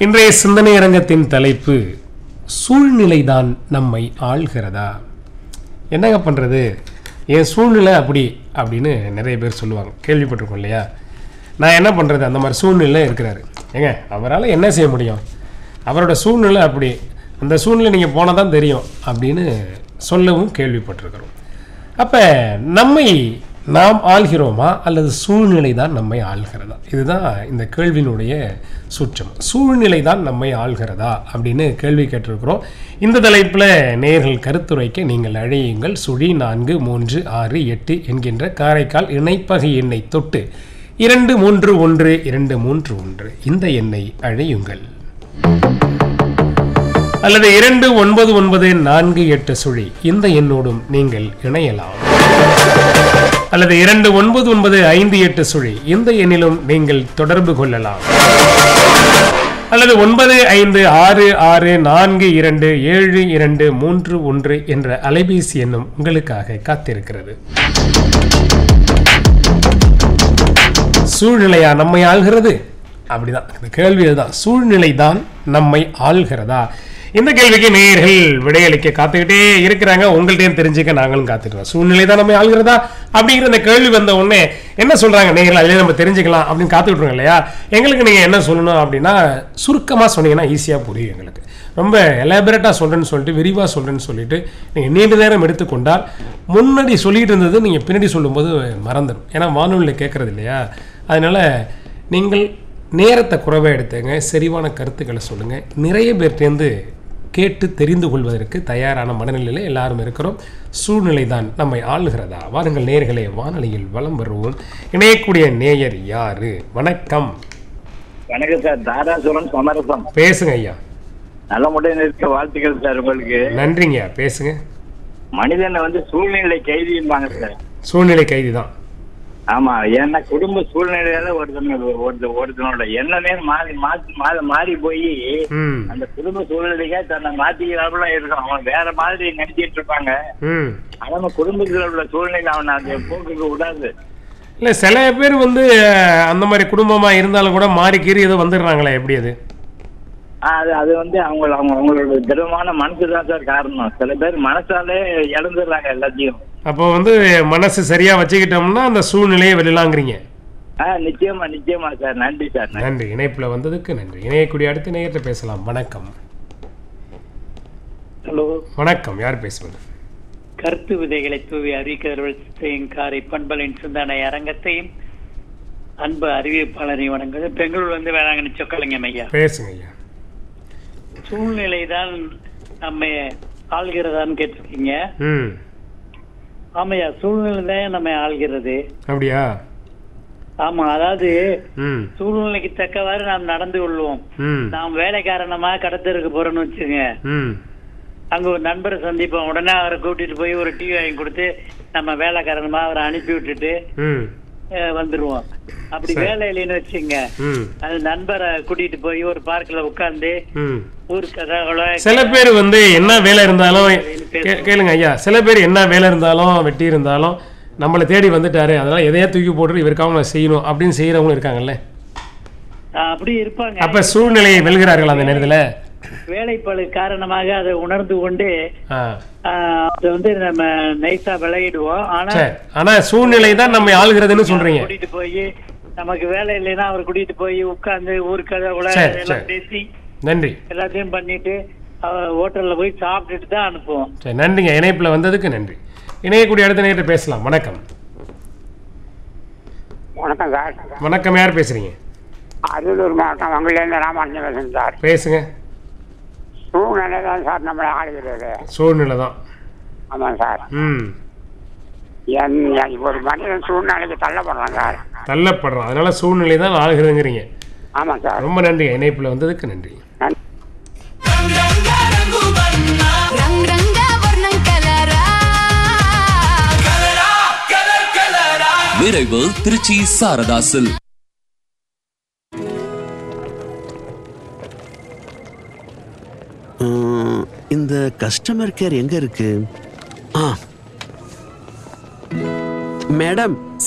இன்றைய சிந்தனை அரங்கத்தின் தலைப்பு சூழ்நிலைதான் நம்மை ஆள்கிறதா என்னங்க பண்ணுறது என் சூழ்நிலை அப்படி அப்படின்னு நிறைய பேர் சொல்லுவாங்க கேள்விப்பட்டிருக்கோம் இல்லையா நான் என்ன பண்ணுறது அந்த மாதிரி சூழ்நிலை இருக்கிறாரு ஏங்க அவரால் என்ன செய்ய முடியும் அவரோட சூழ்நிலை அப்படி அந்த சூழ்நிலை நீங்கள் போனால் தான் தெரியும் அப்படின்னு சொல்லவும் கேள்விப்பட்டிருக்கிறோம் அப்போ நம்மை நாம் ஆள்கிறோமா அல்லது சூழ்நிலை தான் நம்மை ஆள்கிறதா இதுதான் இந்த கேள்வியினுடைய சூட்சம் சூழ்நிலை தான் நம்மை ஆள்கிறதா அப்படின்னு கேள்வி கேட்டிருக்கிறோம் இந்த தலைப்பில் நேர்கள் கருத்துரைக்க நீங்கள் அழையுங்கள் சுழி நான்கு மூன்று ஆறு எட்டு என்கின்ற காரைக்கால் இணைப்பகை எண்ணை தொட்டு இரண்டு மூன்று ஒன்று இரண்டு மூன்று ஒன்று இந்த எண்ணை அழையுங்கள் அல்லது இரண்டு ஒன்பது ஒன்பது நான்கு எட்டு சுழி இந்த எண்ணோடும் நீங்கள் இணையலாம் அல்லது இரண்டு ஒன்பது ஒன்பது ஐந்து எட்டு சுழி இந்த எண்ணிலும் நீங்கள் தொடர்பு கொள்ளலாம் அல்லது ஒன்பது ஐந்து ஆறு ஆறு நான்கு இரண்டு ஏழு இரண்டு மூன்று ஒன்று என்ற அலைபேசி எண்ணும் உங்களுக்காக காத்திருக்கிறது சூழ்நிலையா நம்மை ஆள்கிறது அப்படிதான் இந்த கேள்வி இதுதான் சூழ்நிலை தான் நம்மை ஆள்கிறதா இந்த கேள்விக்கு நேயர்கள் விடையளிக்க காத்துக்கிட்டே இருக்கிறாங்க உங்கள்கிட்டயும் தெரிஞ்சுக்க நாங்களும் காத்துக்கிறோம் சூழ்நிலை தான் நம்மை ஆள்கிறதா அப்படிங்கிற இந்த கேள்வி வந்த உடனே என்ன சொல்றாங்க நேயர்கள் அதிலே நம்ம தெரிஞ்சுக்கலாம் அப்படின்னு காத்துக்கிட்டு இல்லையா எங்களுக்கு நீங்க என்ன சொல்லணும் அப்படின்னா சுருக்கமா சொன்னீங்கன்னா ஈஸியா புரியும் எங்களுக்கு ரொம்ப எலாபரேட்டாக சொல்கிறேன்னு சொல்லிட்டு விரிவாக சொல்கிறேன்னு சொல்லிட்டு நீங்கள் நீண்ட நேரம் எடுத்துக்கொண்டால் முன்னாடி சொல்லிட்டு இருந்தது நீங்கள் பின்னாடி சொல்லும்போது மறந்துடும் ஏன்னா வானொலியில் கேட்குறது இல்லையா அதனால் நீங்கள் நேரத்தை குறைவாக எடுத்துங்க செறிவான கருத்துக்களை சொல்லுங்கள் நிறைய பேர்ட்டேருந்து கேட்டு தெரிந்து கொள்வதற்கு தயாரான மனநிலையில் எல்லாரும் இருக்கிறோம் சூழ்நிலை தான் நம்மை ஆளுகிறதா வாருங்கள் நேயர்களே வானொலியில் வலம் வருவோம் இணையக்கூடிய நேயர் யாரு வணக்கம் வணக்கம் சார் தாராசுரம் சமரசம் பேசுங்க ஐயா நல்ல முறையில் இருக்க வாழ்த்துக்கள் சார் உங்களுக்கு நன்றிங்க பேசுங்க மனிதனை வந்து சூழ்நிலை கைதிம்பாங்க சார் சூழ்நிலை கைதி தான் ஆமா ஏன்னா குடும்ப சூழ்நிலையால ஒருத்தன ஒரு ஒருத்தனோட எண்ணமே மாறி மாத்தி மாறி மாறி போய் ம் அந்த குடும்ப சூழ்நிலைக்கே தன்னை மாத்திக்கிறாப்புல இருக்கும் அவன் வேற மாதிரி நினைச்சிட்டு இருப்பாங்க ம் அவன் குடும்பத்தில் உள்ள சூழ்நிலை அவனை அந்த போக்குக்கு விடாது இல்லை சில பேர் வந்து அஹ், அந்த மாதிரி குடும்பமாக இருந்தாலும் கூட மாறி கீறி ஏதோ வந்துடுறாங்களே எப்படி அது ஆஹ் அது அது வந்து அவங்க அவங்க அவங்களோட திடமான மனசு தான் சார் காரணம் சில பேர் மனசாலே இழந்துடுறாங்க எல்லாத்தையும் அப்போ வந்து மனசு சரியாக வச்சுக்கிட்டோம்னா அந்த சூழ்நிலையை வெளிலாங்கிறீங்க ஆ நிச்சயமா நிச்சயமா சார் நன்றி சார் நன்றி. நன்றி இணைப்பில் வந்ததுக்கு நன்றி இணையக்கூடிய அடுத்த நேயர்கிட்ட பேசலாம் வணக்கம் ஹலோ வணக்கம் யார் பேசுவது கருத்து விதைகளை தூவி அறிவிக்கிறவர்களையும் காரை பண்பலின் சிந்தனை அரங்கத்தையும் அன்பு அறிவிப்பாளரை வணங்குது பெங்களூர் வந்து வேளாங்கண்ணி சொக்கலிங்கம் ஐயா பேசுங்க ஐயா சூழ்நிலை தான் நம்ம ஆள்கிறதான்னு கேட்டிருக்கீங்க ம் ஆமையா சூழ்நிலை தான் நம்ம ஆள்கிறது அப்படியா ஆமா அதாவது ம் சூழ்நிலைக்கு தக்கவாறு நாம் நடந்து கொள்வோம் ம் நாம் வேலை காரணமா கடத்தருக்கு போறோம்னு வச்சுங்க ம் அங்க ஒரு நண்பரை சந்திப்போம் உடனே அவரை கூட்டிட்டு போய் ஒரு டீ வாங்கி கொடுத்து நம்ம வேலை காரணமா அவரை அனுப்பி விட்டுட்டு ம் அஹ் வந்துருவோம் அப்படி சரி. வேலை இல்லைன்னு வச்சுங்க ம் அது நண்பரை கூட்டிட்டு போய் ஒரு பார்க்ல உட்கார்ந்து ம் ஊர் கதை சில பேர் வந்து என்ன வேலை இருந்தாலும் கே- கேளுங்க ஐயா சில பேர் என்ன வேலை இருந்தாலும் வெட்டி இருந்தாலும் நம்மளை தேடி வந்துட்டாரு அதனால எதையா தூக்கி போட்டு இவருக்காக நம்ம செய்யணும் அப்படின்னு செய்யறவங்களும் இருக்காங்கல்ல அப்படி இருப்பாங்க அப்ப சூழ்நிலையை வெல்கிறார்கள் அந்த நேரத்துல வேலைப்பளு காரணமாக அதை உணர்ந்து கொண்டு ஆ ஆஹ், அதை வந்து நம்ம நைஸா விளையிடுவோம் ஆனா சரி ஆனா சூழ்நிலை தான் நம்ம ஆளுகிறதுன்னு சொல்றீங்க கூட்டிட்டு போய் நமக்கு வேலை இல்லைன்னா அவர் கூட்டிட்டு போய் உட்கார்ந்து ஊர் கதை உலக சரி, கதையெல்லாம் சரி. பேசி நன்றி எல்லாத்தையும் பண்ணிட்டு ஹோட்டல்ல போய் சாப்பிட்டுட்டு தான் அனுப்புவோம் சரி நன்றிங்க இணைப்புல வந்ததுக்கு நன்றி இணையக்கூடிய அடுத்த நேரத்தை பேசலாம் வணக்கம் வணக்கம் சார் வணக்கம் யார் பேசுறீங்க அரியலூர் மாவட்டம் வங்கிலேருந்து ராமானுஜன் பேசுகிறேன் சார் பேசுங்க சூழ்நிலை தான் சார் நம்மளை ஆளுகிறது சூழ்நிலை தான் ஆமாம் சார் ம் என் என் ஒரு மனிதன் சூழ்நிலைக்கு தள்ளப்படுறான் சார் தள்ளப்படுறோம் அதனால சூழ்நிலை தான் ஆளுகிறதுங்கிறீங்க ஆமாம் சார் ரொம்ப நன்றி இணைப்புல வந்ததுக்கு நன்றி రంగ్ రంగ వర్ణం కలరా விரைவு திருச்சி சாரதாசில் உம், இந்த கஸ்டமர் கேர் எங்க இருக்கு ஆ மேடம்